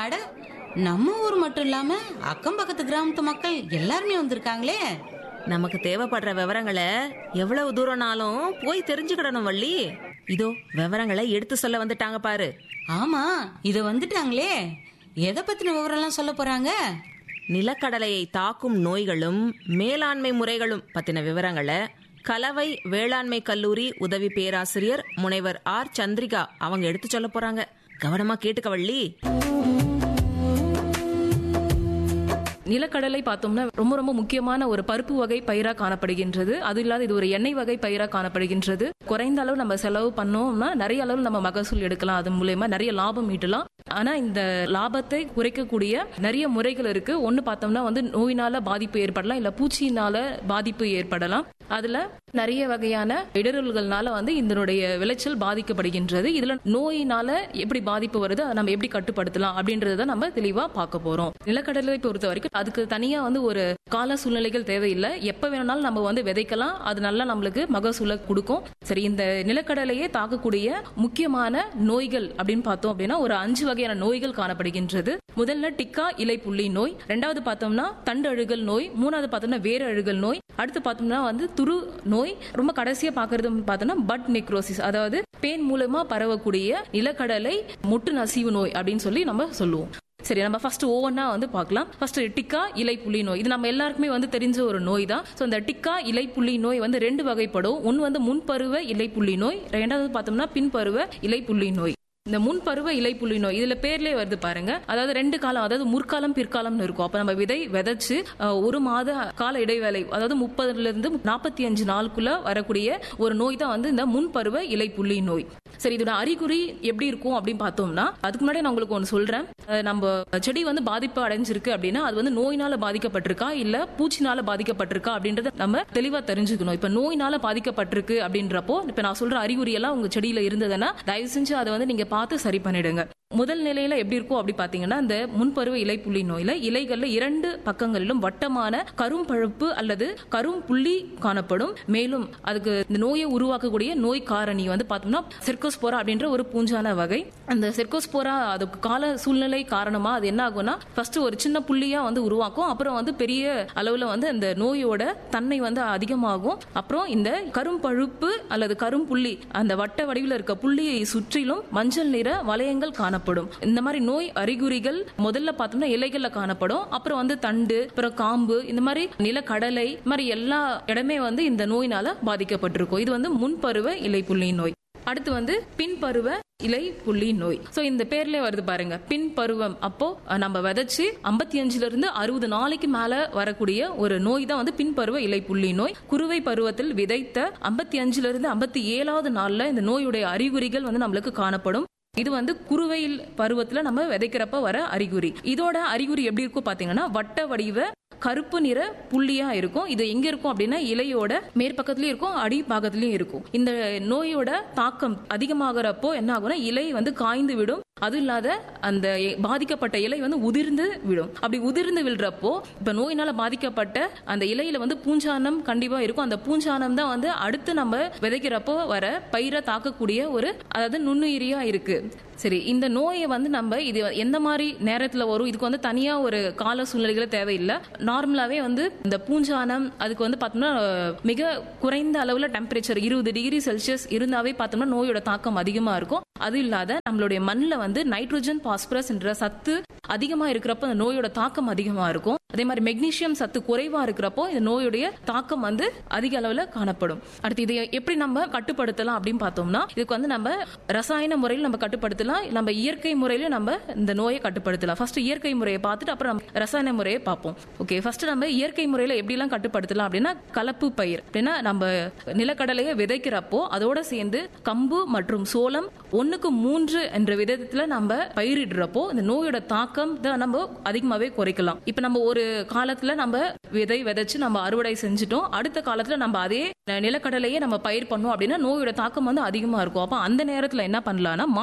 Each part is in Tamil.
அட நம்ம ஊர் மட்டும் இல்லாம அக்கம் பக்கத்து கிராமத்து மக்கள் எல்லாருமே வந்திருக்காங்களே நமக்கு தேவைப்படுற விவரங்களை எவ்வளவு தூரம்னாலும் போய் தெரிஞ்சுக்கிடணும் வள்ளி இதோ விவரங்களை எடுத்து சொல்ல வந்துட்டாங்க பாரு ஆமா இத வந்துட்டாங்களே எதை பத்தின விவரம்லாம் சொல்ல போறாங்க நிலக்கடலையை தாக்கும் நோய்களும் மேலாண்மை முறைகளும் பத்தின விவரங்களை கலவை வேளாண்மை கல்லூரி உதவி பேராசிரியர் முனைவர் ஆர் சந்திரிகா அவங்க எடுத்து சொல்ல போறாங்க கவனமா கேட்டுக்க வள்ளி நிலக்கடலை பார்த்தோம்னா ரொம்ப ரொம்ப முக்கியமான ஒரு பருப்பு வகை பயிரா காணப்படுகின்றது அது இல்லாத இது ஒரு எண்ணெய் வகை பயிரா காணப்படுகின்றது குறைந்த அளவு நம்ம செலவு பண்ணோம்னா நிறைய அளவு நம்ம மகசூல் எடுக்கலாம் அது மூலயமா நிறைய லாபம் ஈட்டலாம் ஆனா இந்த லாபத்தை குறைக்கக்கூடிய நிறைய முறைகள் இருக்கு ஒன்னு பார்த்தோம்னா வந்து நோயினால பாதிப்பு ஏற்படலாம் இல்ல பூச்சியினால பாதிப்பு ஏற்படலாம் அதுல நிறைய வகையான இடரல்கள்னால வந்து இதனுடைய விளைச்சல் பாதிக்கப்படுகின்றது இதுல நோயினால எப்படி பாதிப்பு வருது அதை நம்ம எப்படி கட்டுப்படுத்தலாம் அப்படின்றத நம்ம தெளிவா பார்க்க போறோம் நிலக்கடலை பொறுத்த வரைக்கும் அதுக்கு தனியா வந்து ஒரு கால சூழ்நிலைகள் தேவையில்லை எப்ப வேணும்னாலும் நம்ம வந்து விதைக்கலாம் அது நல்லா நம்மளுக்கு மகசூலை கொடுக்கும் சரி இந்த நிலக்கடலையே தாக்கக்கூடிய முக்கியமான நோய்கள் அப்படின்னு பார்த்தோம் அப்படின்னா ஒரு அஞ்சு வகையான நோய்கள் காணப்படுகின்றது முதல்ல டிக்கா இலை புள்ளி நோய் ரெண்டாவது பார்த்தோம்னா தண்டு அழுகல் நோய் மூணாவது பார்த்தோம்னா வேறு அழுகல் நோய் அடுத்து பார்த்தோம்னா வந்து துரு நோய் ரொம்ப கடைசியா பாக்குறது பார்த்தோம்னா பட் நெக்ரோசிஸ் அதாவது பேன் மூலமா பரவக்கூடிய நிலக்கடலை முட்டு நசிவு நோய் அப்படின்னு சொல்லி நம்ம சொல்லுவோம் சரி நம்ம ஃபர்ஸ்ட் ஒவ்வொன்றா வந்து பார்க்கலாம் ஃபர்ஸ்ட் டிக்கா இலை புள்ளி நோய் இது நம்ம எல்லாருக்குமே வந்து தெரிஞ்ச ஒரு நோய் தான் ஸோ இந்த டிக்கா இலை புள்ளி நோய் வந்து ரெண்டு வகைப்படும் ஒன்று வந்து முன்பருவ இலை புள்ளி நோய் ரெண்டாவது பார்த்தோம்னா பின்பருவ இலை புள்ளி நோய் இந்த முன்பருவ இலை புள்ளி நோய் இதுல பேர்லயே வருது பாருங்க அதாவது ரெண்டு காலம் அதாவது முற்காலம் பிற்காலம்னு இருக்கும் அப்ப நம்ம விதை விதைச்சு அஹ், ஒரு மாத கால இடைவேளை அதாவது முப்பதுல இருந்து நாற்பத்தி அஞ்சு நாளுக்குள்ள வரக்கூடிய ஒரு நோய் தான் வந்து இந்த முன்பருவ இலை புள்ளி நோய் சரி இதோட அறிகுறி எப்படி இருக்கும் அப்படின்னு பார்த்தோம்னா அதுக்கு முன்னாடி நான் உங்களுக்கு ஒன்று சொல்றேன் அஹ், நம்ம செடி வந்து பாதிப்பு அடைஞ்சிருக்கு அப்படின்னா அது வந்து நோயினால பாதிக்கப்பட்டிருக்கா இல்ல பூச்சினால பாதிக்கப்பட்டிருக்கா அப்படின்றத நம்ம தெளிவா தெரிஞ்சுக்கணும் இப்ப நோயினால பாதிக்கப்பட்டிருக்கு அப்படின்றப்போ இப்ப நான் சொல்ற அறிகுறி எல்லாம் உங்க செடியில இருந்ததுன்னா தயவு செஞ்சு அதை வந்து நீங்க பார்த்து சரி பண்ணிடுங்க முதல் நிலையில எப்படி இருக்கும் அப்படி பாத்தீங்கன்னா இந்த முன்பருவ இலை புள்ளி நோயில இலைகள்ல இரண்டு பக்கங்களிலும் வட்டமான கரும்பழுப்பு அல்லது கரும் புள்ளி காணப்படும் மேலும் அதுக்கு இந்த நோயை உருவாக்கக்கூடிய நோய் காரணி வந்து பார்த்தோம்னா செர்கோஸ்போரா அப்படின்ற ஒரு பூஞ்சான வகை அந்த செர்கோஸ்போரா அதுக்கு கால சூழ்நிலை காரணமா அது என்ன ஆகும்னா ஃபர்ஸ்ட் ஒரு சின்ன புள்ளியா வந்து உருவாக்கும் அப்புறம் வந்து பெரிய அளவுல வந்து அந்த நோயோட தன்மை வந்து அதிகமாகும் அப்புறம் இந்த கரும்பழுப்பு அல்லது கரும்புள்ளி அந்த வட்ட வடிவில் இருக்க புள்ளியை சுற்றிலும் மஞ்சள் நிற வளையங்கள் காணப்படும் இந்த மாதிரி நோய் அறிகுறிகள் முதல்ல பார்த்தோம்னா இலைகள்ல காணப்படும் அப்புறம் வந்து தண்டு அப்புறம் காம்பு இந்த மாதிரி நிலக்கடலை இந்த மாதிரி எல்லா இடமே வந்து இந்த நோயினால பாதிக்கப்பட்டிருக்கும் இது வந்து முன்பருவ இலை புள்ளி நோய் அடுத்து வந்து பின்பருவ இலை புள்ளி நோய் சோ இந்த பேர்லயே வருது பாருங்க பின் பருவம் அப்போ அஹ், நம்ம விதைச்சு ஐம்பத்தி அஞ்சுல இருந்து அறுபது நாளைக்கு மேல வரக்கூடிய ஒரு நோய் தான் வந்து பின்பருவ இலை புள்ளி நோய் குறுவை பருவத்தில் விதைத்த ஐம்பத்தி அஞ்சுல இருந்து ஐம்பத்தி ஏழாவது நாள்ல இந்த நோயுடைய அறிகுறிகள் வந்து நம்மளுக்கு காணப்படும் இது வந்து குறுவையில் பருவத்துல நம்ம விதைக்கிறப்ப வர அறிகுறி இதோட அறிகுறி எப்படி இருக்கும் பாத்தீங்கன்னா வட்ட வடிவ கருப்பு நிற புள்ளியா இருக்கும் இது எங்க இருக்கும் அப்படின்னா இலையோட மேற்பக்கத்துலயும் இருக்கும் அடி பாகத்துலயும் இருக்கும் இந்த நோயோட தாக்கம் அதிகமாகறப்போ என்ன ஆகும்னா இலை வந்து காய்ந்து விடும் அது இல்லாத அந்த எ- பாதிக்கப்பட்ட இலை வந்து உதிர்ந்து விடும் அப்படி உதிர்ந்து விழுறப்போ இப்ப நோயினால பாதிக்கப்பட்ட அந்த இலையில வந்து பூஞ்சானம் கண்டிப்பா இருக்கும் அந்த பூஞ்சானம் தான் வந்து அடுத்து நம்ம விதைக்கிறப்போ வர பயிரை தாக்கக்கூடிய ஒரு அதாவது நுண்ணுயிரியா இருக்கு சரி இந்த நோயை வந்து நம்ம இது எந்த மாதிரி நேரத்துல வரும் இதுக்கு வந்து தனியா ஒரு கால சூழ்நிலைகளே தேவையில்லை நார்மலாவே வந்து இந்த பூஞ்சானம் அதுக்கு வந்து பார்த்தோம்னா அஹ், மிக குறைந்த அளவுல டெம்பரேச்சர் இருபது டிகிரி செல்சியஸ் இருந்தாவே பார்த்தோம்னா நோயோட தாக்கம் அதிகமா இருக்கும் அது இல்லாத நம்மளுடைய மண்ணில் வந்து நைட்ரோஜன் பாஸ்பரஸ் என்ற சத்து அதிகமா இருக்கிறப்போ அந்த நோயோட தாக்கம் அதிகமா இருக்கும் அதே மாதிரி மெக்னீசியம் சத்து குறைவா இருக்கிறப்போ இந்த நோயுடைய தாக்கம் வந்து அதிக அளவுல காணப்படும் அடுத்து இதை எப்படி நம்ம கட்டுப்படுத்தலாம் அப்படின்னு பார்த்தோம்னா இதுக்கு வந்து நம்ம ரசாயன முறையில் நம்ம கட்டுப்படுத்தலாம் நம்ம இயற்கை முறையில நம்ம இந்த நோயை கட்டுப்படுத்தலாம் ஃபர்ஸ்ட் இயற்கை முறையை பார்த்துட்டு அப்புறம் நம்ம ரசாயன முறையை பார்ப்போம் ஓகே ஃபர்ஸ்ட் நம்ம இயற்கை முறையில எப்படிலாம் கட்டுப்படுத்தலாம் அப்படின்னா கலப்பு பயிர் அப்படின்னா நம்ம நிலக்கடலையை விதைக்கிறப்போ அதோட சேர்ந்து கம்பு மற்றும் சோளம் ஒண்ணுக்கு மூன்று என்ற விதத்துல நம்ம பயிரிடுறப்போ இந்த நோயோட தாக்கம் தான் நம்ம அதிகமாவே குறைக்கலாம் இப்ப நம்ம ஒரு காலத்துல நம்ம விதை விதைச்சு நம்ம அறுவடை செஞ்சுட்டோம் அடுத்த காலத்துல நம்ம அதே நிலக்கடலையே நம்ம பயிர் பண்ணோம் அப்படின்னா நோயோட தாக்கம் வந்து அதிகமா இருக்கும் அப்ப அந்த நேரத்துல என்ன பண்ணலாம்னா மாற்று பயிரா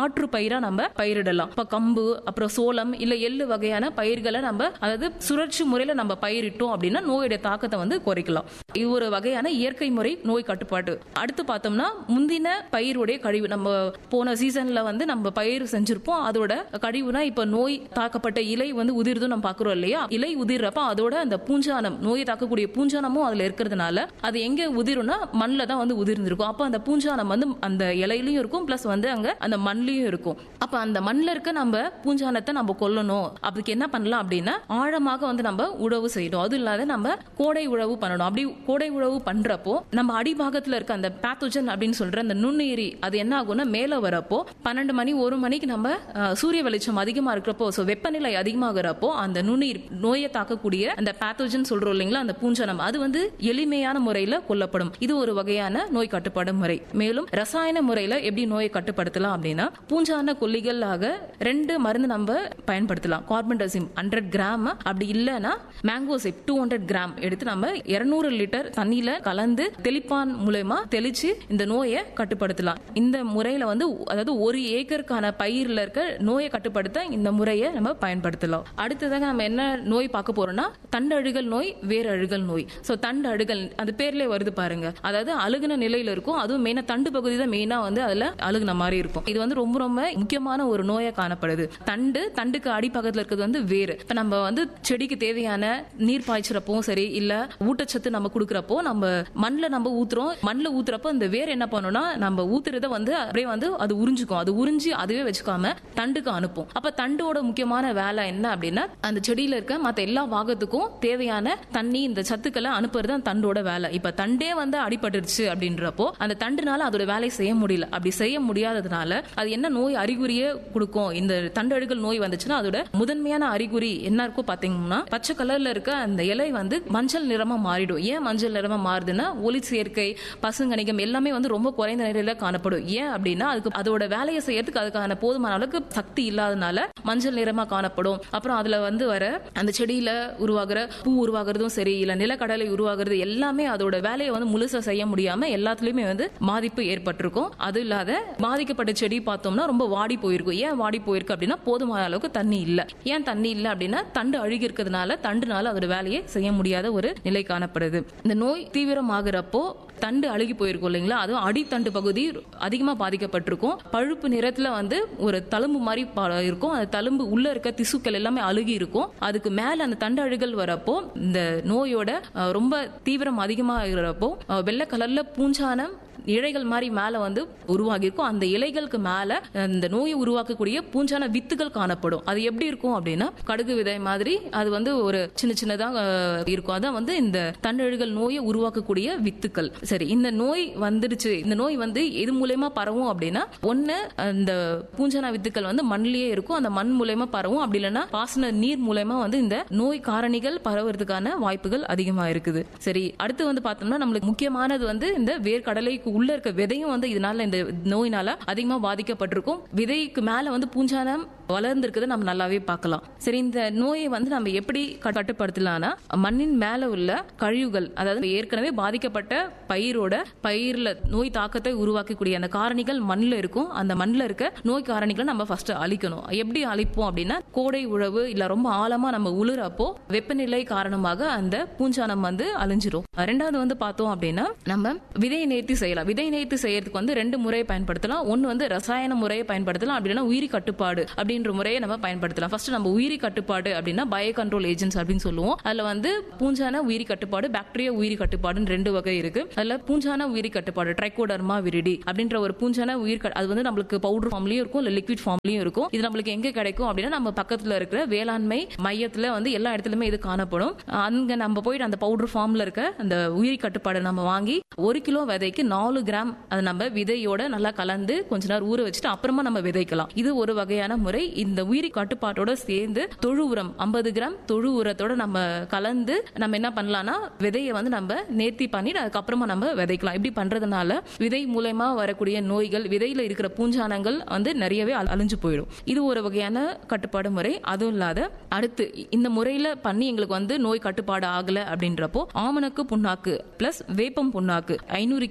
பயிரா நம்ம பயிரிடலாம் இப்ப கம்பு அப்புறம் சோளம் இல்ல எள்ளு வகையான பயிர்களை நம்ம அதாவது சுழற்சி முறையில நம்ம பயிரிட்டோம் அப்படின்னா நோயுடைய தாக்கத்தை வந்து குறைக்கலாம் இது ஒரு வகையான இயற்கை முறை நோய் கட்டுப்பாடு அடுத்து பார்த்தோம்னா முந்தின பயிருடைய கழிவு நம்ம போன சீசன்ல வந்து நம்ம பயிர் செஞ்சிருப்போம் அதோட கழிவுனா இப்ப நோய் தாக்கப்பட்ட இலை வந்து உதிர்தும் நம்ம பாக்குறோம் இல்லையா இலை உதிர்றப்ப அதோட அந்த பூஞ்சானம் நோயை தாக்கக்கூடிய பூஞ்சானமும் அதுல இருக்கிறதுனால அது எங்க உதிரும்னா மண்ணில் தான் வந்து உதிர்ந்திருக்கும் அப்ப அந்த பூஞ்சானம் வந்து அந்த இலையிலயும் இருக்கும் பிளஸ் வந்து அங்க அந்த மண்லயும் இருக்கும் அப்ப அந்த மண்ணில் இருக்க நம்ம பூஞ்சானத்தை நம்ம கொல்லணும் அதுக்கு என்ன பண்ணலாம் அப்படின்னா ஆழமாக வந்து நம்ம உழவு செய்யணும் அது இல்லாத நம்ம கோடை உழவு பண்ணணும் அப்படி கோடை உழவு பண்றப்போ நம்ம அடிபாகத்துல இருக்க அந்த பேத்தோஜன் அப்படின்னு சொல்ற அந்த நுண்ணுயிரி அது என்ன ஆகும்னா மேல வரப்போ பன்னெண்டு மணி ஒரு மணிக்கு நம்ம அஹ், சூரிய வெளிச்சம் அதிகமா இருக்கிறப்போ ஸோ வெப்பநிலை அதிகமாகிறப்போ அந்த நுண்ணுயிர் நோயை தாக்கக்கூடிய அந்த பேத்தோஜன் சொல்றோம் இல்லைங்களா அந்த பூஞ்சனம் அது வந்து எளிமையான முறையில கொல்லப்படும் இது ஒரு வகையான நோய் கட்டுப்பாடு முறை மேலும் ரசாயன முறையில எப்படி நோயை கட்டுப்படுத்தலாம் அப்படின்னா பூஞ்சான கொல்லிகளாக ரெண்டு மருந்து நம்ம பயன்படுத்தலாம் கார்பன்டசிம் ஹண்ட்ரட் கிராம் அப்படி இல்லைன்னா மேங்கோசிப் டூ ஹண்ட்ரட் கிராம் எடுத்து நம்ம இருநூறு லிட்டர் தண்ணியில கலந்து தெளிப்பான் மூலயமா தெளிச்சு இந்த நோயை கட்டுப்படுத்தலாம் இந்த முறையில வந்து அதாவது ஒரு ஏக்கருக்கான பயிர்ல இருக்க நோயை கட்டுப்படுத்த இந்த முறையை நம்ம பயன்படுத்தலாம் அடுத்ததாக நம்ம என்ன நோய் பார்க்க போறோம்னா தண்டு அழுகல் நோய் வேறு அழுகல் நோய் ஸோ தண்டு அழுகல் அது பேர்லயே வருது பாருங்க அதாவது அழுகுன நிலையில இருக்கும் அதுவும் மெயினா தண்டு பகுதி தான் மெயினா வந்து அதுல அழுகுன மாதிரி இருக்கும் இது வந்து ரொம்ப ரொம்ப முக்கியமான ஒரு நோயா காணப்படுது தண்டு தண்டுக்கு அடிப்பக்கத்துல இருக்கிறது வந்து வேறு இப்ப நம்ம வந்து செடிக்கு தேவையான நீர் பாய்ச்சறப்போ சரி இல்ல ஊட்டச்சத்து நம்ம கொடுக்கறப்போ நம்ம மண்ணில் நம்ம ஊத்துறோம் மண்ணில் ஊத்துறப்போ அந்த வேர் என்ன பண்ணும்னா நம்ம ஊத்துறத வந்து அப்படியே வந்து அது உறிஞ்சுக்கும் அது உறிஞ்சி அதுவே வச்சுக்காம தண்டுக்கு அனுப்பும் அப்ப தண்டோட முக்கியமான வேலை என்ன அப்படின்னா அந்த செடியில இருக்க மத்த எல்லா பாகத்துக்கும் தேவையான தண்ணி இந்த சத்துக்களை அனுப்புறது அந்த தண்டோட வேலை இப்ப தண்டே வந்து அடிபட்டுருச்சு அப்படின்றப்போ அந்த தண்டுனால அதோட வேலையை செய்ய முடியல அப்படி செய்ய முடியாததுனால அது என்ன நோய் அறிகுறியை கொடுக்கும் இந்த தண்டழுகல் நோய் வந்துச்சுன்னா அதோட முதன்மையான அறிகுறி என்ன இருக்கும் பாத்தீங்கன்னா பச்சை கலர்ல இருக்க அந்த இலை வந்து மஞ்சள் நிறமா மாறிடும் ஏன் மஞ்சள் நிறமா மாறுதுன்னா ஒளி சேர்க்கை பசுங்கணிகம் எல்லாமே வந்து ரொம்ப குறைந்த நிலையில காணப்படும் ஏன் அப்படின்னா அதுக்கு அதோட வேலையை செய்யறதுக்கு அதுக்கான போதுமான அளவுக்கு சக்தி இல்லாதனால மஞ்சள் நிறமா காணப்படும் அப்புறம் அதுல வந்து வர அந்த செடியில உருவாகிற பூ உருவாகிறதும் சரி இல்ல நிலக்கடலை உருவாகிறது எல்லாமே அதோட வேலையை வந்து முழுசா செய்ய முடியாம எல்லாத்துலயுமே வந்து பாதிப்பு ஏற்பட்டிருக்கும் அது இல்லாத பாதிக்கப்பட்ட செடி பார்த்தோம்னா ரொம்ப வாடி போயிருக்கும் ஏன் வாடி போயிருக்கு அப்படின்னா போதுமான அளவுக்கு தண்ணி இல்ல ஏன் தண்ணி இல்ல அப்படின்னா தண்டு அழுகி இருக்கிறதுனால தண்டுனால அதோட வேலையை செய்ய முடியாத ஒரு நிலை காணப்படுது இந்த நோய் தீவிரமாகிறப்போ தண்டு அழுகி போயிருக்கும் இல்லைங்களா அதுவும் அடித்தண்டு பகுதி அதிகமா பாதிக்கப்பட்டிருக்கும் பழுப்பு நிறத்துல வந்து ஒரு தழும்பு மாதிரி பா- இருக்கும் அந்த தழும்பு உள்ள இருக்க திசுக்கள் எல்லாமே அழுகி இருக்கும் அதுக்கு மேல அந்த தண்டு அழுகல் வரப்போ இந்த நோயோட அஹ், ரொம்ப தீவிரம் அதிகமா இருக்கிறப்போ அஹ், வெள்ளை கலர்ல பூஞ்சானம் இழைகள் மாதிரி மேல வந்து உருவாகி இருக்கும் அந்த இலைகளுக்கு மேல அஹ், இந்த நோயை உருவாக்கக்கூடிய பூஞ்சான வித்துகள் காணப்படும் அது எப்படி இருக்கும் அப்படின்னா கடுகு விதை மாதிரி அது வந்து ஒரு சின்ன சின்னதா அஹ், இருக்கும் அதான் வந்து இந்த தண்டழுகல் நோயை உருவாக்கக்கூடிய வித்துக்கள் சரி இந்த நோய் வந்துடுச்சு இந்த நோய் வந்து எது மூலயமா பரவும் அப்படின்னா ஒண்ணு அந்த பூஞ்சான வித்துக்கள் வந்து மண்ணிலேயே இருக்கும் அந்த மண் மூலயமா பரவும் அப்படி இல்லைன்னா பாசன நீர் மூலயமா வந்து இந்த நோய் காரணிகள் பரவுறதுக்கான வாய்ப்புகள் அதிகமா இருக்குது சரி அடுத்து வந்து பார்த்தோம்னா நம்மளுக்கு முக்கியமானது வந்து இந்த வேர்க்கடலைக்கு உள்ள இருக்க விதையும் வந்து இதனால இந்த நோயினால அதிகமா பாதிக்கப்பட்டிருக்கும் விதைக்கு மேல வந்து பூஞ்சானம் வளர்ந்திருக்கிறத நம்ம நல்லாவே பார்க்கலாம் சரி இந்த நோயை வந்து நம்ம எப்படி க- கட்டுப்படுத்தலாம்னா மண்ணின் மேல உள்ள கழிவுகள் அதாவது ஏற்கனவே பாதிக்கப்பட்ட பயிரோட பயிர்ல நோய் தாக்கத்தை உருவாக்கக்கூடிய அந்த காரணிகள் மண்ணில் இருக்கும் அந்த மண்ணில் இருக்க நோய் காரணிகளை நம்ம ஃபர்ஸ்ட் அழிக்கணும் எப்படி அழிப்போம் அப்படின்னா கோடை உழவு இல்ல ரொம்ப ஆழமா நம்ம உழுறப்போ வெப்பநிலை காரணமாக அந்த பூஞ்சானம் வந்து அழிஞ்சிரும் ரெண்டாவது வந்து பார்த்தோம் அப்படின்னா நம்ம விதை நேர்த்தி செய்யலாம் விதை நேர்த்தி செய்யறதுக்கு வந்து ரெண்டு முறையை பயன்படுத்தலாம் ஒன்னு வந்து ரசாயன முறையை பயன்படுத்தலாம் அப்படின்னா உயிரி கட்டுப்பாடு அப்படின்ற முறையை நம்ம பயன்படுத்தலாம் ஃபர்ஸ்ட் நம்ம உயிரி கட்டுப்பாடு அப்படின்னா பயோ கண்ட்ரோல் ஏஜென்ட்ஸ் அப்படின்னு சொல்லுவோம் அதுல வந்து பூஞ்சான உயிரி கட்டுப்பாடு பாக்டீரியா உயிரி கட்டுப்பாடுன்னு ரெண்டு வகை இருக்கு அதுல பூஞ்சான உயிரி கட்டுப்பாடு ட்ரைகோடர்மா விரிடி அப்படின்ற ஒரு பூஞ்சான உயிர் கட்- அது வந்து நம்மளுக்கு பவுடர் ஃபார்ம்லயும் இருக்கும் இல்ல லிக்விட் ஃபார்ம்லயும் இருக்கும் இது நம்மளுக்கு எங்க கிடைக்கும் அப்படின்னா நம்ம பக்கத்துல இருக்கிற வேளாண்மை மையத்துல வந்து எல்லா இடத்துலயுமே இது காணப்படும் அங்க நம்ம போயிட்டு அந்த பவுடர் ஃபார்ம்ல இருக்க அந்த உயிரி கட்டுப்பாடை நம்ம வாங்கி ஒரு கிலோ விதைக்கு நாலு கிராம் அதை நம்ம விதையோட நல்லா கலந்து கொஞ்ச நேரம் ஊற வச்சுட்டு அப்புறமா நம்ம விதைக்கலாம் இது ஒரு வகையான முறை இந்த உயிரி கட்டுப்பாட்டோட சேர்ந்து தொழு உரம் ஐம்பது கிராம் தொழு உரத்தோட நம்ம கலந்து நம்ம என்ன பண்ணலாம்னா விதையை வந்து நம்ம நேர்த்தி பண்ணிட்டு அதுக்கப்புறமா நம்ம விதைக்கலாம் இப்படி பண்றதுனால விதை மூலயமா வரக்கூடிய நோய்கள் விதையில இருக்கிற பூஞ்சானங்கள் வந்து நிறையவே அழ- அழிஞ்சு போயிடும் இது ஒரு வகையான கட்டுப்பாடு முறை அதுவும் இல்லாத அடுத்து இந்த முறையில பண்ணி எங்களுக்கு வந்து நோய் கட்டுப்பாடு ஆகல அப்படின்றப்போ ஆமணக்கு புண்ணாக்கு பிளஸ் வேப்பம் புண்ணாக்கு ஐநூறு கேஜி பர்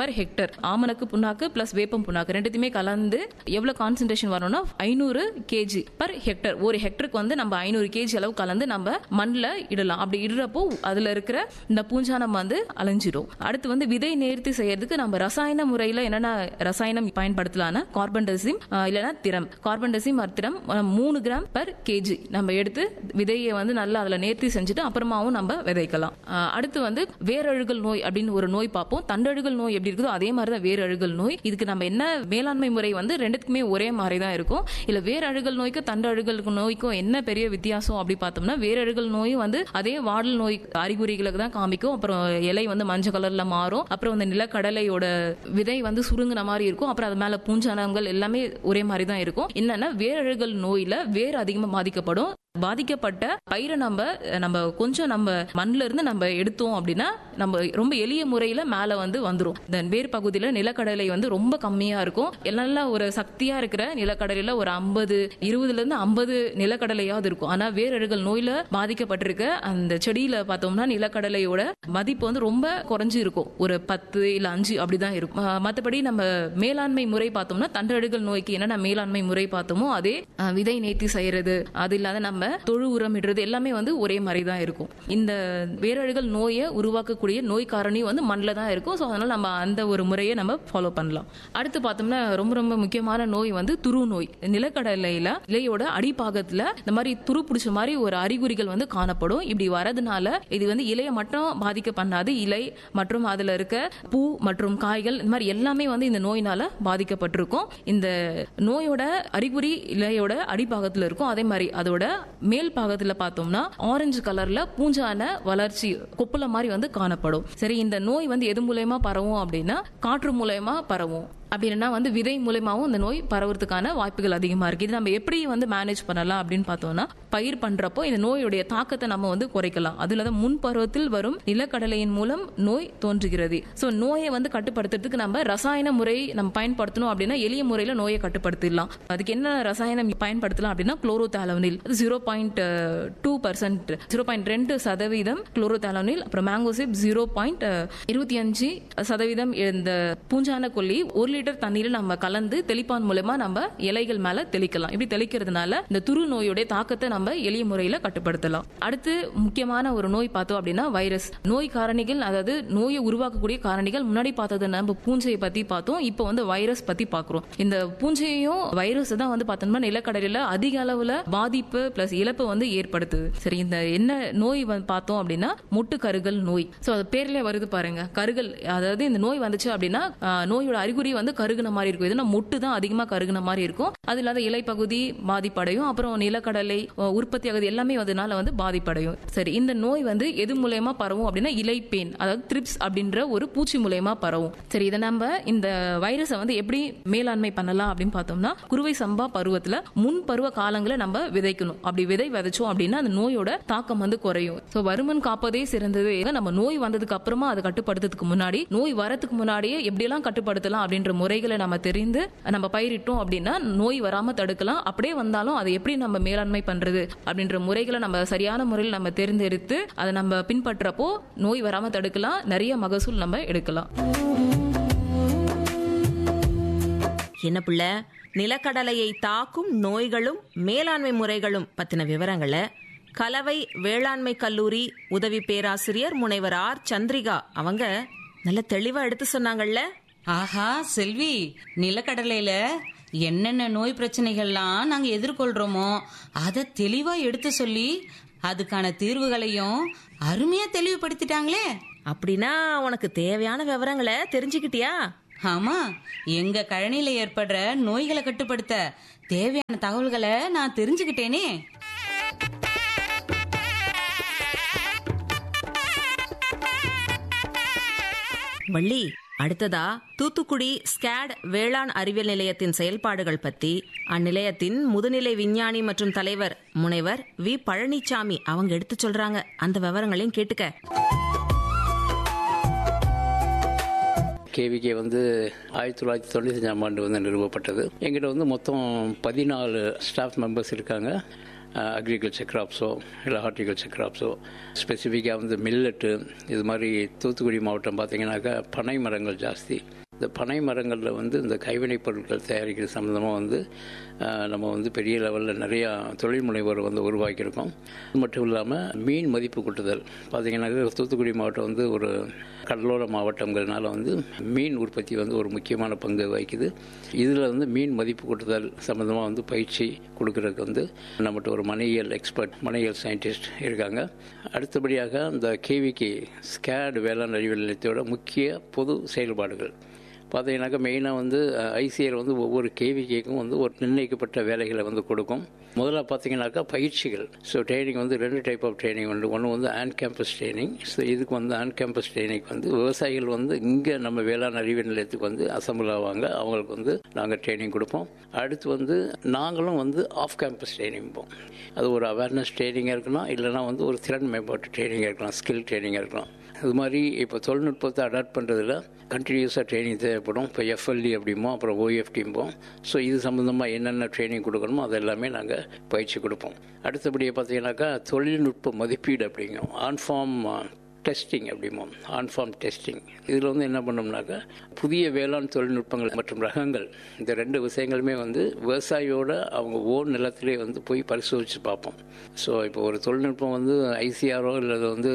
பர் ஹெக்டர் ஆமணக்கு புண்ணாக்கு பிளஸ் வேப்பம் புண்ணாக்கு ரெண்டுத்தையுமே கலந்து எவ்வளவு கான்சென்ட்ரேஷன் வரணும்னா ஐநூறு கேஜி பர் ஹெக்டர் ஒரு ஹெக்டருக்கு வந்து நம்ம ஐநூறு கேஜி அளவு கலந்து நம்ம மண்ணில் இடலாம் அப்படி இடுறப்போ அதுல இருக்கிற இந்த பூஞ்சானம் வந்து அலைஞ்சிரும் அடுத்து வந்து விதை நேர்த்தி செய்யறதுக்கு நம்ம ரசாயன முறையில என்னென்ன ரசாயனம் பயன்படுத்தலாம்னா கார்பன் டெசிம் இல்லைன்னா thiram carbendazim or thiram ah, மூணு கிராம் பர் கேஜி நம்ம எடுத்து விதையை வந்து நல்லா அதுல நேர்த்தி செஞ்சுட்டு அப்புறமாவும் நம்ம விதைக்கலாம் அஹ், அடுத்து வந்து வேரழுகல் நோய் அப்படின்னு ஒரு நோய் பார்ப்போம் தண்டழுகல் நோய் எப்படி இருக்குதோ அதே மாதிரி தான் வேரழுகல் நோய் இதுக்கு நம்ம என்ன மேலாண்மை முறை வந்து ரெண்டுத்துக்குமே ஒரே மாதிரி தான் இருக்கும் இல்ல வேரழுகல் நோய்க்கு தண்டழுகல் நோய்க்கும் என்ன பெரிய வித்தியாசம் அப்படி பார்த்தோம்னா வேரழுகல் நோயும் வந்து அதே வாடல் நோய் அறிகுறிகளுக்கு தான் காமிக்கும் அப்புறம் இலை வந்து மஞ்சள் கலர்ல மாறும் அப்புறம் அந்த நிலக்கடலையோட விதை வந்து சுருங்குன மாதிரி இருக்கும் அப்புறம் அது மேல பூஞ்சானங்கள் எல்லாமே ஒரே மாதிரி தான் இருக்கும் என்னன்னா வேரழுகல் நோயில வேர் அதிகமா பாதிக்கப்படும் பாதிக்கப்பட்ட பயிரை நம்ம நம்ம கொஞ்சம் நம்ம மண்ணில இருந்து நம்ம எடுத்தோம் அப்படின்னா நம்ம ரொம்ப எளிய முறையில மேல வந்து வந்துரும் இந்த வேர் பகுதியில நிலக்கடலை வந்து ரொம்ப கம்மியா இருக்கும் எல்லாம் ஒரு சக்தியா இருக்கிற நிலக்கடலையில ஒரு ஐம்பது இருபதுல இருந்து ஐம்பது நிலக்கடலையாவது இருக்கும் ஆனா வேரழுகல் நோயில பாதிக்கப்பட்டிருக்க அந்த செடியில பார்த்தோம்னா நிலக்கடலையோட மதிப்பு வந்து ரொம்ப குறைஞ்சு இருக்கும் ஒரு பத்து இல்ல அஞ்சு அப்படிதான் இருக்கும் ஆஹ் மத்தபடி நம்ம மேலாண்மை முறை பார்த்தோம்னா தண்டழுகல் நோய்க்கு என்னென்ன மேலாண்மை முறை பார்த்தோமோ அதே ஆஹ் விதை நேர்த்தி செய்யறது அது இல்லாத நம்ம தொழு உரம் இடுறது எல்லாமே வந்து ஒரே மாதிரி தான் இருக்கும் இந்த வேரழுகல் நோயை உருவாக்கக்கூடிய நோய் காரணி வந்து மண்ணில் தான் இருக்கும் ஸோ அதனால நம்ம அந்த ஒரு முறையை நம்ம ஃபாலோ பண்ணலாம் அடுத்து பார்த்தோம்னா ரொம்ப ரொம்ப முக்கியமான நோய் வந்து துரு நோய் நிலக்கடலையில இலையோட அடிப்பாகத்துல இந்த மாதிரி துரு பிடிச்ச மாதிரி ஒரு அறிகுறிகள் வந்து காணப்படும் இப்படி வரதுனால இது வந்து இலையை மட்டும் பாதிக்க பண்ணாது இலை மற்றும் அதுல இருக்க பூ மற்றும் காய்கள் இந்த மாதிரி எல்லாமே வந்து இந்த நோயினால பாதிக்கப்பட்டிருக்கும் இந்த நோயோட அறிகுறி இலையோட அடிப்பாகத்துல இருக்கும் அதே மாதிரி அதோட மேல் பாகத்துல பார்த்தோம்னா ஆரஞ்சு கலர்ல பூஞ்சான வளர்ச்சி கொப்புல மாதிரி வந்து காணப்படும் சரி இந்த நோய் வந்து எது மூலயமா பரவும் அப்படின்னா காற்று மூலயமா பரவும் அப்படி இல்லைன்னா வந்து விதை மூலயமாவும் இந்த நோய் பரவுறதுக்கான வாய்ப்புகள் அதிகமா இருக்கு இது நம்ம எப்படி வந்து மேனேஜ் பண்ணலாம் அப்படின்னு பார்த்தோம்னா பயிர் பண்றப்போ இந்த நோயுடைய தாக்கத்தை நம்ம வந்து குறைக்கலாம் அதுல தான் முன் பருவத்தில் வரும் நிலக்கடலையின் மூலம் நோய் தோன்றுகிறது ஸோ நோயை வந்து கட்டுப்படுத்துறதுக்கு நம்ம ரசாயன முறை நம்ம பயன்படுத்தணும் அப்படின்னா எளிய முறையில நோயை கட்டுப்படுத்திடலாம் அதுக்கு என்ன ரசாயனம் பயன்படுத்தலாம் அப்படின்னா குளோரோதாலோனில் அது zero point two percent zero point ரெண்டு சதவீதம் குளோரோதாலோனில் அப்புறம் மேங்கோசிப் ஜீரோ பாயிண்ட் இருபத்தி அஞ்சு சதவீதம் இந்த பூஞ்சான கொல்லி ஒரு லிட்டர் தண்ணீரில் நம்ம கலந்து தெளிப்பான் மூலமா நம்ம இலைகள் மேல தெளிக்கலாம் இப்படி தெளிக்கிறதுனால இந்த துரு நோயுடைய தாக்கத்தை நம்ம எளிய முறையில கட்டுப்படுத்தலாம் அடுத்து முக்கியமான ஒரு நோய் பார்த்தோம் அப்படின்னா வைரஸ் நோய் காரணிகள் அதாவது நோயை உருவாக்கக்கூடிய காரணிகள் முன்னாடி பார்த்தது நம்ம பூஞ்சையை பத்தி பார்த்தோம் இப்போ வந்து வைரஸ் பத்தி பார்க்கிறோம் இந்த பூஞ்சையும் வைரஸ் தான் வந்து பார்த்தோம்னா நிலக்கடலில் அதிக அளவுல பாதிப்பு பிளஸ் இழப்பு வந்து ஏற்படுத்துது சரி இந்த என்ன நோய் வந்து பார்த்தோம் அப்படின்னா முட்டு கருகல் நோய் ஸோ அது பேர்லயே வருது பாருங்க கருகல் அதாவது இந்த நோய் வந்துச்சு அப்படின்னா ஆஹ், நோயோட அறிகுறி வந்து கருகுன மாதிரி இருக்கும் இதுனா முட்டு தான் அதிகமா கருகுன மாதிரி இருக்கும் அது இல்லாத இலைப்பகுதி பாதிப்படையும் அப்புறம் நிலக்கடலை அஹ், உற்பத்தி ஆகுது எல்லாமே அதனால வந்து பாதிப்படையும் சரி இந்த நோய் வந்து எது மூலயமா பரவும் அப்படின்னா இலைப்பேன் அதாவது த்ரிப்ஸ் அப்படின்ற ஒரு பூச்சி மூலயமா பரவும் சரி இதை நம்ம இந்த வைரஸை வந்து எப்படி மேலாண்மை பண்ணலாம் அப்படின்னு பார்த்தோம்னா குறுவை சம்பா பருவத்துல முன் பருவ காலங்களை நம்ம விதைக்கணும் அப்படி விதை விதைச்சோம் அப்படின்னா அந்த நோயோட தாக்கம் வந்து குறையும் ஸோ வருமன் காப்பதே சிறந்தது நம்ம நோய் வந்ததுக்கு அப்புறமா அதை கட்டுப்படுத்துறதுக்கு முன்னாடி நோய் வரதுக்கு முன்னாடியே எப்படியெல்லாம் கட்டுப்படுத்தலாம் அப்படின்ற முறைகளை நம்ம தெரிந்து நம்ம பயிரிட்டோம் அப்படின்னா நோய் வராம தடுக்கலாம் அப்படியே வந்தாலும் அதை எப்படி நம்ம மேலாண்மை பண்றது அப்படின்ற முறைகளை நம்ம சரியான முறையில் நம்ம தேர்ந்தெடுத்து அதை நம்ம பின்பற்றப்போ நோய் வராம தடுக்கலாம் நிறைய மகசூல் நம்ம எடுக்கலாம் என்ன பிள்ளை நிலக்கடலையை தாக்கும் நோய்களும் மேலாண்மை முறைகளும் பத்தின விவரங்களை கலவை வேளாண்மை கல்லூரி உதவி பேராசிரியர் முனைவர் ஆர் சந்திரிகா அவங்க நல்ல தெளிவா எடுத்து சொன்னாங்கல்ல ஆஹா செல்வி நிலக்கடலையில என்னென்ன நோய் பிரச்சனைகள்லாம் நாங்க எதிர்கொள்றோமோ அதை தெளிவா எடுத்து சொல்லி அதுக்கான தீர்வுகளையும் அருமையா தெளிவுபடுத்திட்டாங்களே அப்படின்னா உனக்கு தேவையான விவரங்களை தெரிஞ்சுக்கிட்டியா ஆமா எங்க கழனியில ஏற்படுற நோய்களை கட்டுப்படுத்த தேவையான தகவல்களை நான் தெரிஞ்சுக்கிட்டேனே வள்ளி அடுத்ததா தூத்துக்குடி ஸ்கேட் வேளாண் அறிவியல் நிலையத்தின் செயல்பாடுகள் பத்தி அந்நிலையத்தின் முதுநிலை விஞ்ஞானி மற்றும் தலைவர் முனைவர் வி பழனிசாமி அவங்க எடுத்து சொல்றாங்க அந்த விவரங்களையும் கேட்டுக்க கேவிகே வந்து ஆயிரத்தி தொள்ளாயிரத்தி தொண்ணூத்தஞ்சாம் ஆண்டு வந்து நிறுவப்பட்டது எங்கிட்ட வந்து மொத்தம் பதினாலு ஸ்டாஃப் மெம்பர்ஸ் இருக்காங்க அக்ரிகல்ச்சர் கிராப்ஸோ இல்லை ஹார்டிகல்ச்சர் கிராப்ஸோ ஸ்பெசிஃபிக்காக வந்து மில்லட்டு இது மாதிரி தூத்துக்குடி மாவட்டம் பார்த்தீங்கன்னாக்கா பனை மரங்கள் ஜாஸ்தி இந்த பனை மரங்களில் வந்து இந்த கைவினைப் பொருட்கள் தயாரிக்கிற சம்மந்தமாக வந்து அஹ், நம்ம வந்து பெரிய லெவலில் நிறையா தொழில் முனைவோர் வந்து உருவாக்கியிருக்கோம் அது மட்டும் இல்லாமல் மீன் மதிப்பு கூட்டுதல் பார்த்தீங்கன்னாக்கா தூத்துக்குடி மாவட்டம் வந்து ஒரு கடலோர மாவட்டங்கிறதுனால வந்து மீன் உற்பத்தி வந்து ஒரு முக்கியமான பங்கு வகிக்குது இதில் வந்து மீன் மதிப்பு கூட்டுதல் சம்மந்தமாக வந்து பயிற்சி கொடுக்கறதுக்கு வந்து நம்மகிட்ட ஒரு மனையியல் எக்ஸ்பர்ட் மனையியல் சயின்டிஸ்ட் இருக்காங்க அடுத்தபடியாக இந்த கேவிகே ஸ்கேட் வேளாண் அறிவியல் நிலையத்தோட முக்கிய பொது செயல்பாடுகள் பார்த்தீங்கன்னாக்கா மெயினாக வந்து ஐசிஆர் வந்து ஒவ்வொரு கேவிகேக்கும் வந்து ஒரு நிர்ணயிக்கப்பட்ட வேலைகளை வந்து கொடுக்கும் முதல்ல பார்த்தீங்கன்னாக்கா பயிற்சிகள் ஸோ ட்ரைனிங் வந்து ரெண்டு டைப் ஆஃப் ட்ரைனிங் உண்டு ஒன்று வந்து ஆன் கேம்பஸ் ட்ரைனிங் ஸோ இதுக்கு வந்து ஆன் கேம்பஸ் ட்ரைனிங் வந்து விவசாயிகள் வந்து இங்கே நம்ம வேளாண் அறிவியல் நிலையத்துக்கு வந்து அசம்பிள் ஆவாங்க அவங்களுக்கு வந்து நாங்கள் ட்ரைனிங் கொடுப்போம் அடுத்து வந்து நாங்களும் வந்து ஆஃப் கேம்பஸ் ட்ரைனிங் போம் அது ஒரு அவேர்னஸ் ட்ரைனிங்காக இருக்கலாம் இல்லைனா வந்து ஒரு திறன் மேம்பாட்டு ட்ரைனிங்காக இருக்கலாம் ஸ்கில் ட்ரைனிங்காக இருக்கலாம் இது மாதிரி இப்போ தொழில்நுட்பத்தை அடாப்ட் பண்ணுறதுல கண்டினியூஸாக ட்ரைனிங் தேவைப்படும் இப்போ எஃப்எல்டி அப்படிமோ அப்புறம் ஓஎஃப்டிம்போம் ஸோ இது சம்மந்தமாக என்னென்ன ட்ரைனிங் கொடுக்கணுமோ அது எல்லாமே நாங்கள் பயிற்சி கொடுப்போம் அடுத்தபடியாக பார்த்தீங்கன்னாக்கா தொழில்நுட்ப மதிப்பீடு அப்படிங்கும் ஆன்ஃபார்ம் டெஸ்டிங் அப்படிமோ ஆன்ஃபார்ம் டெஸ்டிங் இதில் வந்து என்ன பண்ணோம்னாக்கா புதிய வேளாண் தொழில்நுட்பங்கள் மற்றும் ரகங்கள் இந்த ரெண்டு விஷயங்களுமே வந்து விவசாயியோட அவங்க ஓன் நிலத்திலே வந்து போய் பரிசோதித்து பார்ப்போம் ஸோ இப்போ ஒரு தொழில்நுட்பம் வந்து ஐசிஆரோ இல்லை வந்து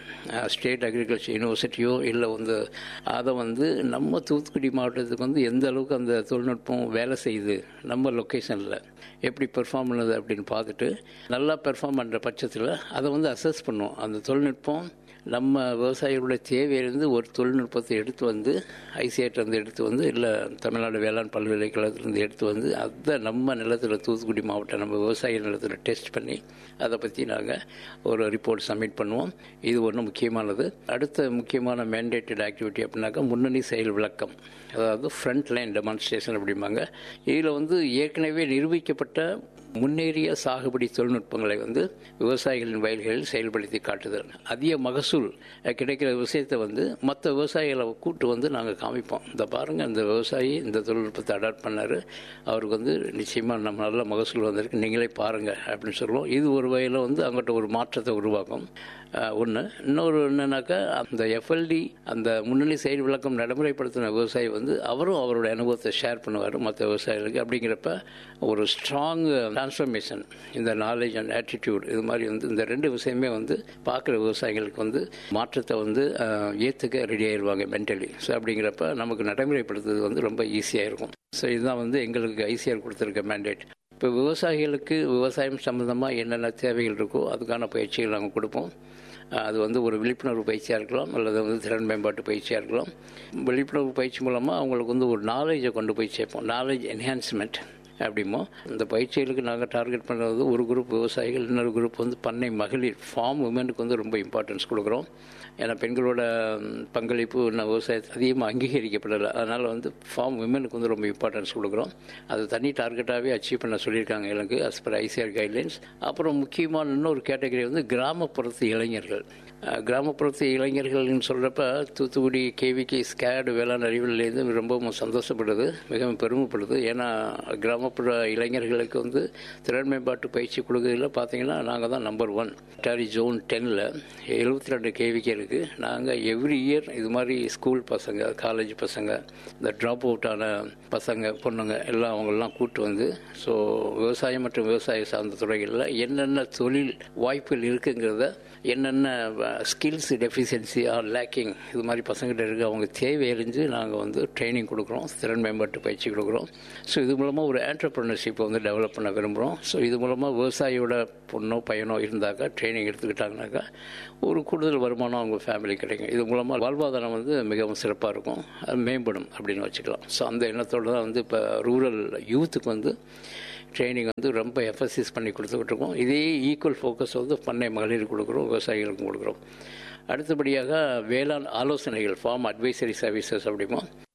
ஸ்டேட் அக்ரிகல்ச்சர் யூனிவர்சிட்டியோ இல்லை வந்து அதை வந்து நம்ம தூத்துக்குடி மாவட்டத்துக்கு வந்து எந்த அளவுக்கு அந்த தொழில்நுட்பம் வேலை செய்யுது நம்ம லொக்கேஷனில் எப்படி பெர்ஃபார்ம் பண்ணுது அப்படின்னு பார்த்துட்டு நல்லா பெர்ஃபார்ம் பண்ணுற பட்சத்தில் அதை வந்து அசஸ் பண்ணுவோம் அந்த தொழில்நுட்பம் நம்ம விவசாயிகளுடைய தேவையிலிருந்து ஒரு தொழில்நுட்பத்தை எடுத்து வந்து ஐசிஐட்டிலேருந்து எடுத்து வந்து இல்லை தமிழ்நாடு வேளாண் பல்கலைக்கழகத்திலேருந்து எடுத்து வந்து அதை நம்ம நிலத்தில் தூத்துக்குடி மாவட்டம் நம்ம விவசாய நிலத்தில் டெஸ்ட் பண்ணி அதை பற்றி நாங்கள் ஒரு ரிப்போர்ட் சப்மிட் பண்ணுவோம் இது ஒன்று முக்கியமானது அடுத்த முக்கியமான மேண்டேட்டட் ஆக்டிவிட்டி அப்படின்னாக்கா முன்னணி செயல் விளக்கம் அதாவது ஃப்ரண்ட் லைன் டெமான்ஸ்ட்ரேஷன் அப்படிம்பாங்க இதில் வந்து ஏற்கனவே நிரூபிக்கப்பட்ட முன்னேறிய சாகுபடி தொழில்நுட்பங்களை வந்து விவசாயிகளின் வயல்களில் செயல்படுத்தி காட்டுதல் அதிக மகசூல் கிடைக்கிற விஷயத்தை வந்து மற்ற விவசாயிகளை கூட்டு வந்து நாங்கள் காமிப்போம் இந்த பாருங்கள் இந்த விவசாயி இந்த தொழில்நுட்பத்தை அடாப்ட் பண்ணார் அவருக்கு வந்து நிச்சயமாக நம்ம நல்ல மகசூல் வந்திருக்கு நீங்களே பாருங்கள் அப்படின்னு சொல்லுவோம் இது ஒரு வகையில் வந்து அவங்ககிட்ட ஒரு மாற்றத்தை உருவாக்கும் ஒன்று இன்னொரு என்னன்னாக்கா அந்த எஃப்எல்டி அந்த முன்னணி செயல் விளக்கம் நடைமுறைப்படுத்தின விவசாயி வந்து அவரும் அவருடைய அனுபவத்தை ஷேர் பண்ணுவார் மற்ற விவசாயிகளுக்கு அப்படிங்கிறப்ப ஒரு ஸ்ட்ராங் டிரான்ஸ்ஃபர்மேஷன் இந்த நாலேஜ் அண்ட் ஆட்டிடியூட் இது மாதிரி வந்து இந்த ரெண்டு விஷயமே வந்து பார்க்குற விவசாயிகளுக்கு வந்து மாற்றத்தை வந்து ஏற்றுக்க ரெடி ஆயிடுவாங்க மென்டலி ஸோ அப்படிங்கிறப்ப நமக்கு நடைமுறைப்படுத்துறது வந்து ரொம்ப ஈஸியாக இருக்கும் ஸோ இதுதான் வந்து எங்களுக்கு ஐசிஆர் கொடுத்துருக்க மேண்டேட் இப்போ விவசாயிகளுக்கு விவசாயம் சம்மந்தமாக என்னென்ன தேவைகள் இருக்கோ அதுக்கான பயிற்சிகள் நாங்கள் கொடுப்போம் அது வந்து ஒரு விழிப்புணர்வு பயிற்சியாக இருக்கலாம் அல்லது வந்து திறன் மேம்பாட்டு பயிற்சியாக இருக்கலாம் விழிப்புணர்வு பயிற்சி மூலமாக அவங்களுக்கு வந்து ஒரு நாலேஜை கொண்டு போய் சேர்ப்போம் நாலேஜ் என்ஹான்ஸ்மெண்ட் அப்படிமோ இந்த பயிற்சிகளுக்கு நாங்கள் டார்கெட் பண்ணுறது ஒரு குரூப் விவசாயிகள் இன்னொரு குரூப் வந்து பண்ணை மகளிர் ஃபார்ம் உமனுக்கு வந்து ரொம்ப இம்பார்ட்டன்ஸ் கொடுக்குறோம் ஏன்னா பெண்களோட பங்களிப்பு இன்னும் விவசாயத்தை அதிகமாக அங்கீகரிக்கப்படலை அதனால் வந்து ஃபார்ம் விமனுக்கு வந்து ரொம்ப இம்பார்ட்டன்ஸ் கொடுக்குறோம் அது தனி டார்கெட்டாகவே அச்சீவ் பண்ண சொல்லியிருக்காங்க எனக்கு அஸ் பர் ஐசிஆர் கைட்லைன்ஸ் அப்புறம் முக்கியமான இன்னொரு கேட்டகரி வந்து கிராமப்புறத்து இளைஞர்கள் கிராமப்புறத்து இளைஞர்கள்னு சொல்கிறப்ப தூத்துக்குடி கேவிகே ஸ்கேடு வேளாண் அறிவியலேருந்து ரொம்பவும் சந்தோஷப்படுது மிகவும் பெருமைப்படுது ஏன்னா கிராமப்புற இளைஞர்களுக்கு வந்து திறன் மேம்பாட்டு பயிற்சி கொடுக்கறதுல பார்த்தீங்கன்னா நாங்கள் தான் நம்பர் ஒன் டாரி ஜோன் டென்னில் எழுபத்தி ரெண்டு கேவிகே இருக்குது நாங்கள் எவ்ரி இயர் இது மாதிரி ஸ்கூல் பசங்க காலேஜ் பசங்க இந்த ட்ராப் அவுட்டான பசங்க பொண்ணுங்க எல்லாம் அவங்களெலாம் கூட்டு வந்து ஸோ விவசாயம் மற்றும் விவசாய சார்ந்த துறைகளில் என்னென்ன தொழில் வாய்ப்புகள் இருக்குங்கிறத என்னென்ன ஸ்கில்ஸ் டெஃபிஷியன்சி ஆர் லேக்கிங் இது மாதிரி பசங்கிட்ட இருக்க அவங்க தேவை அறிஞ்சு நாங்கள் வந்து ட்ரைனிங் கொடுக்குறோம் திறன் மேம்பாட்டு பயிற்சி கொடுக்குறோம் ஸோ இது மூலமாக ஒரு ஆண்டர்பிரினர்ஷிப்பை வந்து டெவலப் பண்ண விரும்புகிறோம் ஸோ இது மூலமாக விவசாயியோட பொண்ணோ பையனோ இருந்தாக்கா ட்ரைனிங் எடுத்துக்கிட்டாங்கனாக்கா ஒரு கூடுதல் வருமானம் அவங்க ஃபேமிலி கிடைக்கும் இது மூலமாக வாழ்வாதாரம் வந்து மிகவும் சிறப்பாக இருக்கும் அது மேம்படும் அப்படின்னு வச்சுக்கலாம் ஸோ அந்த எண்ணத்தோடு தான் வந்து இப்போ ரூரல் யூத்துக்கு வந்து ட்ரைனிங் வந்து ரொம்ப எஃபசிஸ் பண்ணி கொடுத்துக்கிட்டு இருக்கோம் இதே ஈக்குவல் ஃபோக்கஸ் வந்து பண்ணை மகளிர் கொடுக்குறோம் விவசாயிகளுக்கும் கொடுக்குறோம் அடுத்தபடியாக வேளாண் ஆலோசனைகள் ஃபார்ம் அட்வைசரி சர்வீசஸ் அப்படிமோ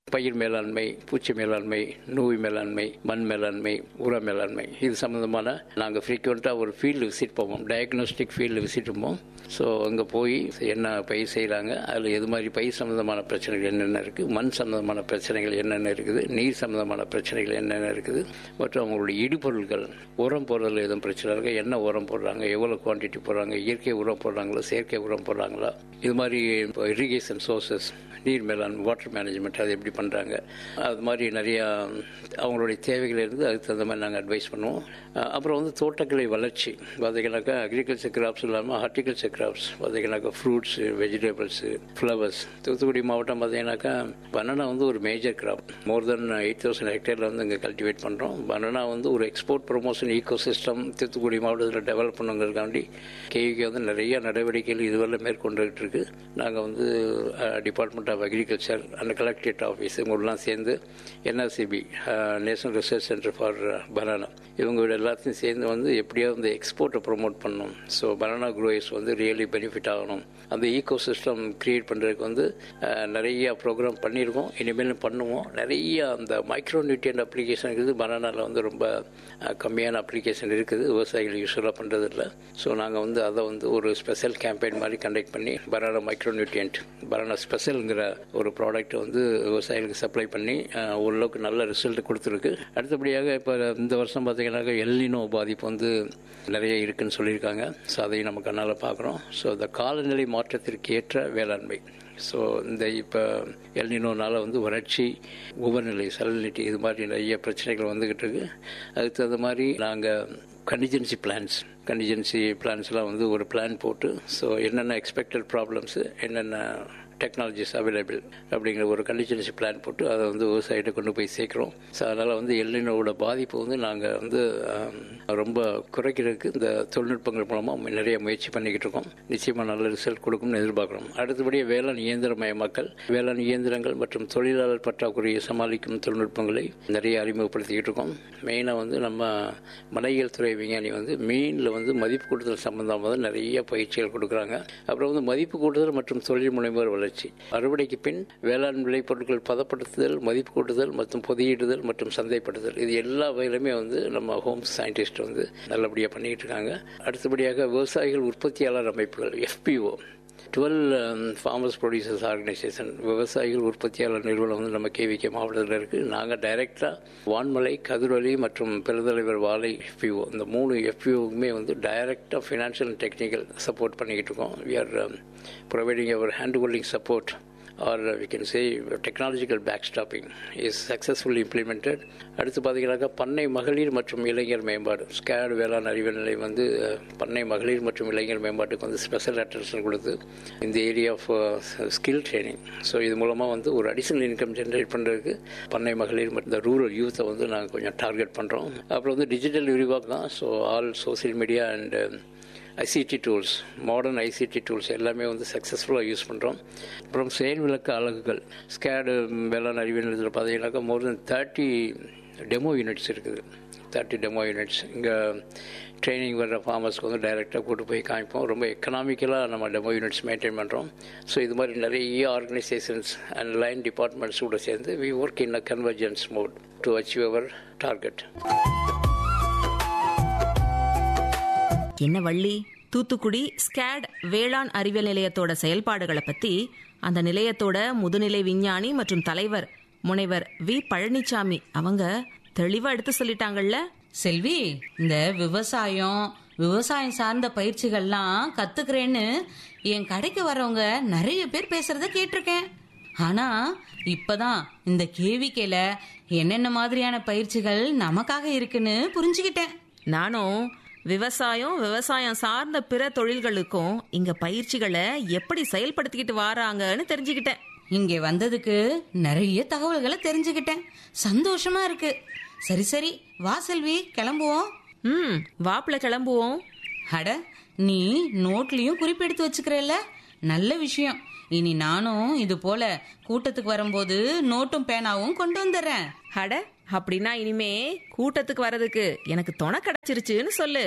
பயிர் மேலாண்மை பூச்சி மேலாண்மை நோய் மேலாண்மை மண் மேலாண்மை உர மேலாண்மை இது சம்மந்தமான நாங்கள் ஃப்ரீக்வெண்ட்டாக ஒரு ஃபீல்டு விசிட் போவோம் டயக்னோஸ்டிக் ஃபீல்டு விசிட் போவோம் ஸோ அங்கே போய் என்ன பயிர் செய்கிறாங்க அதில் எது மாதிரி பயிர் சம்மந்தமான பிரச்சனைகள் என்னென்ன இருக்குது மண் சம்மந்தமான பிரச்சனைகள் என்னென்ன இருக்குது நீர் சம்மந்தமான பிரச்சனைகள் என்னென்ன இருக்குது மற்றும் அவங்களுடைய இடுபொருட்கள் உரம் போடுறதுல எதுவும் பிரச்சனை இருக்கா என்ன உரம் போடுறாங்க எவ்வளோ குவான்டிட்டி போடுறாங்க இயற்கை உரம் போடுறாங்களா செயற்கை உரம் போடுறாங்களா இது மாதிரி இப்போ இரிகேஷன் சோர்சஸ் நீர் மேலாண் வாட்டர் மேனேஜ்மெண்ட் அது எப்படி பண்ணுறாங்க அது மாதிரி நிறையா அவங்களுடைய தேவைகள் இருந்து அதுக்கு தகுந்த மாதிரி நாங்கள் அட்வைஸ் பண்ணுவோம் அஹ் அப்புறம் வந்து தோட்டக்கலை வளர்ச்சி பார்த்தீங்கன்னாக்கா அக்ரிகல்ச்சர் கிராப்ஸ் இல்லாமல் ஹார்டிகல்ச்சர் கிராப்ஸ் பார்த்தீங்கன்னாக்கா ஃப்ரூட்ஸு வெஜிடபிள்ஸு ஃப்ளவர்ஸ் தூத்துக்குடி மாவட்டம் பார்த்தீங்கன்னாக்கா பனானா வந்து ஒரு major crop more than eight thousand ஹெக்டேரில் வந்து இங்கே கல்டிவேட் பண்ணுறோம் பனானா வந்து ஒரு export promotion ecosystem Thoothukudi மாவட்டத்தில் டெவலப் பண்ணுங்கிறதுக்காண்டி கேவிக்கு வந்து நிறைய நடவடிக்கைகள் இதுவரை மேற்கொண்டுகிட்டு இருக்கு நாங்கள் வந்து department of agriculture and collectorate office இவங்களெலாம் சேர்ந்து NRCB national research centre for banana இவங்க எல்லாத்தையும் சேர்ந்து வந்து எப்படியாவது இந்த எக்ஸ்போர்ட்டை ப்ரொமோட் பண்ணணும் ஸோ பனானா க்ரோயர்ஸ் வந்து ரியலி பெனிஃபிட் ஆகணும் அந்த ஈகோ சிஸ்டம் கிரியேட் பண்ணுறதுக்கு வந்து அஹ், நிறைய ப்ரோக்ராம் பண்ணியிருக்கோம் இனிமேல் பண்ணுவோம் நிறைய அந்த மைக்ரோ நியூட்ரியன் அப்ளிகேஷன் இருக்குது பனானாவில் வந்து ரொம்ப அஹ், கம்மியான அப்ளிகேஷன் இருக்குது விவசாயிகள் யூஸ்வலாக பண்ணுறது இல்லை ஸோ நாங்கள் வந்து அதை வந்து ஒரு ஸ்பெஷல் கேம்பெயின் மாதிரி கண்டக்ட் பண்ணி பனானா மைக்ரோ நியூட்ரியன்ட் பனானா ஸ்பெஷலுங்கிற ஒரு ப்ராடக்ட் வந்து விவசாயிகளுக்கு சப்ளை பண்ணி அஹ், ஓரளவுக்கு நல்ல ரிசல்ட் கொடுத்துருக்கு அடுத்தபடியாக இப்போ இந்த வருஷம் பார்த்தீங்கன்னாக்கா எல்லினோ பாதிப்பு வந்து நிறைய இருக்குன்னு சொல்லியிருக்காங்க ஸோ அதையும் நம்ம கண்ணால் பார்க்குறோம் ஸோ இந்த காலநிலை மாற்றத்திற்கு ஏற்ற வேளாண்மை ஸோ இந்த இப்போ எல்னினோனால வந்து வறட்சி உபநிலை சலனிட்டி இது மாதிரி நிறைய பிரச்சனைகள் வந்துக்கிட்டு இருக்கு அதுக்கு தகுந்த மாதிரி நாங்கள் கண்டிஜென்சி பிளான்ஸ் கண்டிஜென்சி பிளான்ஸ்லாம் வந்து ஒரு பிளான் போட்டு ஸோ என்னென்ன எக்ஸ்பெக்டட் ப்ராப்ளம்ஸு என்னென்ன டெக்னாலஜிஸ் அவைலபிள் அப்படிங்கிற ஒரு கண்டிஜென்சி பிளான் போட்டு அதை வந்து விவசாயிகிட்ட கொண்டு போய் சேர்க்குறோம் ஸோ அதனால் வந்து எல்லினோட பாதிப்பு வந்து நாங்கள் வந்து ஆம், ரொம்ப குறைக்கிறதுக்கு இந்த தொழில்நுட்பங்கள் மூலமாக நிறைய முயற்சி பண்ணிக்கிட்டு இருக்கோம் நிச்சயமாக நல்ல ரிசல்ட் கொடுக்கும்னு எதிர்பார்க்குறோம் அடுத்தபடியே வேளாண் இயந்திரமயமாக்கல் வேளாண் இயந்திரங்கள் மற்றும் தொழிலாளர் பற்றாக்குறையை சமாளிக்கும் தொழில்நுட்பங்களை நிறைய அறிமுகப்படுத்திக்கிட்டு இருக்கோம் மெயினாக வந்து நம்ம மலையியல் துறை விஞ்ஞானி வந்து மீனில் வந்து மதிப்பு கூட்டுதல் சம்பந்தமாக தான் நிறைய பயிற்சிகள் கொடுக்குறாங்க அப்புறம் வந்து மதிப்பு கூட்டுதல் மற்றும் தொழில் முனைவோர் வளர்ச்சி அறுவடைக்கு பின் வேளாண் விளைபொருட்கள் பதப்படுத்துதல் மதிப்பு கூட்டுதல் மற்றும் பொதியிடுதல் மற்றும் சந்தைப்படுத்துதல் இது எல்லா வகையிலுமே வந்து நம்ம ஹோம் சயின்டிஸ்ட் வந்து நல்லபடியாக பண்ணிக்கிட்டு இருக்காங்க அடுத்தபடியாக விவசாயிகள் உற்பத்தியாளர் அமைப்புகள் FPO twelve farmers producers organisation விவசாயிகள் உற்பத்தியாளர் நிறுவனம் வந்து நம்ம கேவிகே மாவட்டத்தில் இருக்குது நாங்கள் டைரெக்டாக வான்மலை கதிரொலி மற்றும் பெருந்தலைவர் வாழை எஃபிஓ இந்த மூணு எஃபிஓக்குமே வந்து டைரெக்டாக ஃபினான்ஷியல் அண்ட் டெக்னிக்கல் சப்போர்ட் பண்ணிக்கிட்டு இருக்கோம் we are providing our hand holding support or we can say technological backstopping is successfully implemented அடுத்து பார்த்தீங்கன்னாக்கா பண்ணை மகளிர் மற்றும் இளைஞர் மேம்பாடு ஸ்கேட் வேளாண் அறிவு நிலையம் வந்து அஹ், பண்ணை மகளிர் மற்றும் இளைஞர் மேம்பாட்டுக்கு வந்து ஸ்பெஷல் அட்டென்ஷன் கொடுத்து இந்த area of skill training so இது மூலமாக வந்து ஒரு அடிஷனல் இன்கம் ஜென்ரேட் பண்ணுறதுக்கு பண்ணை மகளிர் மற்றும் இந்த ரூரல் யூத்தை வந்து நாங்கள் கொஞ்சம் டார்கெட் பண்ணுறோம் அப்புறம் வந்து டிஜிட்டல் விரிவாக்கம் தான் so all social media and ICT tools modern ICT tools எல்லாமே வந்து சக்ஸஸ்ஃபுல்லாக யூஸ் பண்ணுறோம் அப்புறம் செயல் விளக்க அலகுகள் ஸ்கேடு வேளாண் அறிவியல் நிலையத்தில் பார்த்தீங்கன்னாக்கா more than thirty demo units இருக்குது தேர்ட்டி டெமோ யூனிட்ஸ் இங்கே ட்ரைனிங் வர்ற ஃபார்மர்ஸ்க்கு வந்து டைரெக்டாக கூட்டு போய் காமிப்போம் ரொம்ப எக்கனாமிக்கலாக நம்ம டெமோ யூனிட்ஸ் மெயின்டைன் பண்ணுறோம் ஸோ இது மாதிரி நிறைய ஆர்கனைசேஷன்ஸ் அண்ட் லைன் டிபார்ட்மெண்ட்ஸ் கூட சேர்ந்து we work in a convergence mode to achieve our target என்ன வள்ளி தூத்துக்குடி ஸ்கேட் வேளாண் அறிவியல் நிலையத்தோட செயல்பாடுகளை பத்தி அந்த நிலையத்தோட முதுநிலை விஞ்ஞானி மற்றும் தலைவர் முனைவர் வி பழனிசாமி அவங்க தெளிவா எடுத்து சொல்லிட்டாங்கல்ல செல்வி இந்த விவசாயம் விவசாயம் சார்ந்த பயிற்சிகள்லாம் கத்துக்கிறேன்னு என் கடைக்கு வர்றவங்க நிறைய பேர் பேசுறத கேட்டிருக்கேன் ஆனா இப்பதான் இந்த கேவிக்கையில என்னென்ன மாதிரியான பயிற்சிகள் நமக்காக இருக்குன்னு புரிஞ்சுக்கிட்டேன் நானும் விவசாயம் விவசாயம் சார்ந்த பிற தொழில்களுக்கும் இங்க பயிற்சிகளை எப்படி செயல்படுத்திக்கிட்டு வராங்கன்னு தெரிஞ்சுக்கிட்டேன் இங்கே வந்ததுக்கு நிறைய தகவல்களை தெரிஞ்சுக்கிட்டேன் சந்தோஷமா இருக்கு சரி சரி வா செல்வி கிளம்புவோம் ம் வாப்பில கிளம்புவோம் அட நீ நோட்லயும் குறிப்பெடுத்து வச்சுக்கிறல்ல நல்ல விஷயம் இனி நானும் இது போல கூட்டத்துக்கு வரும்போது நோட்டும் பேனாவும் கொண்டு வந்துடுறேன் அட அப்படின்னா இனிமே கூட்டத்துக்கு வர்றதுக்கு எனக்கு துணை கிடைச்சிருச்சுன்னு சொல்லு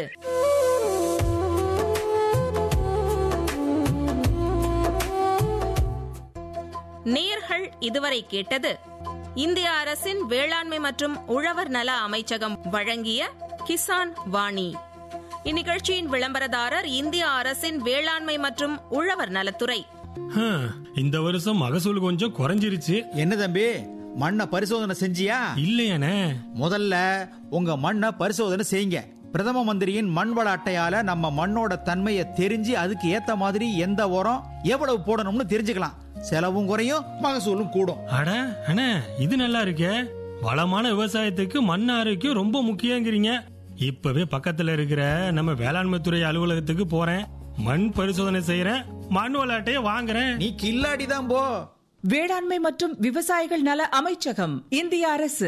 நேர்கள் இதுவரை கேட்டது இந்திய அரசின் வேளாண்மை மற்றும் உழவர் நல அமைச்சகம் வழங்கிய கிசான் வாணி இந்நிகழ்ச்சியின் விளம்பரதாரர் இந்திய அரசின் வேளாண்மை மற்றும் உழவர் நலத்துறை ஹம், இந்த வருஷம் மகசூல் கொஞ்சம் குறைஞ்சிருச்சு என்ன தம்பி மண்ணை பரிசோதனை செஞ்சியா இல்லையானே முதல்ல உங்க மண்ணை பரிசோதனை செய்யுங்க பிரதம மந்திரியின் மண் வள அட்டையால நம்ம மண்ணோட தன்மையை தெரிஞ்சு அதுக்கு ஏத்த மாதிரி எந்த உரம் எவ்வளவு போடணும்னு தெரிஞ்சுக்கலாம் செலவும் குறையும் மகசூலும் கூடும் அட அண்ணே இது நல்லா இருக்கே வளமான விவசாயத்துக்கு மண் ஆரோக்கியம் ரொம்ப முக்கியங்கிறீங்க இப்பவே பக்கத்துல இருக்கிற நம்ம வேளாண்மை துறை அலுவலகத்துக்கு போறேன் மண் பரிசோதனை செய்யறேன் மண் விளையாட்டையே வாங்குறேன் நீ கில்லாடி தான் போ வேளாண்மை மற்றும் விவசாயிகள் நல அமைச்சகம் இந்திய அரசு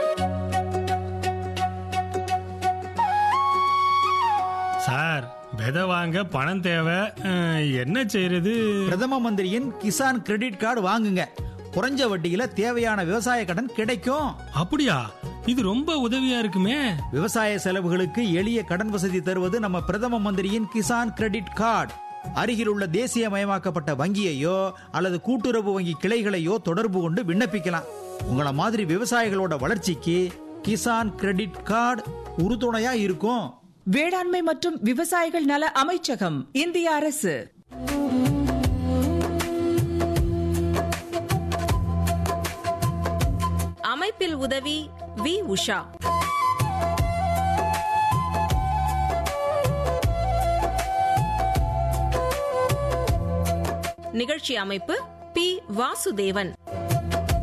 சார் விதை வாங்க பணம் தேவை அஹ், என்ன செய்யறது பிரதம மந்திரியின் கிசான் கிரெடிட் கார்டு வாங்குங்க குறைஞ்ச வட்டியில தேவையான விவசாய கடன் கிடைக்கும் அப்படியா இது ரொம்ப உதவியா இருக்குமே விவசாய செலவுகளுக்கு எளிய கடன் வசதி தருவது நம்ம பிரதம மந்திரியின் கிசான் கிரெடிட் கார்டு அருகில் உள்ள தேசியமயமாக்கப்பட்ட வங்கியையோ அல்லது கூட்டுறவு வங்கி கிளைகளையோ தொடர்பு கொண்டு விண்ணப்பிக்கலாம் உங்கள மாதிரி விவசாயிகளோட வளர்ச்சிக்கு கிசான் கிரெடிட் கார்டு உறுதுணையா இருக்கும் வேளாண்மை மற்றும் விவசாயிகள் நல அமைச்சகம் இந்திய அரசு அமைப்பில் உதவி வி உஷா நிகழ்ச்சி அமைப்பு பி வாசுதேவன்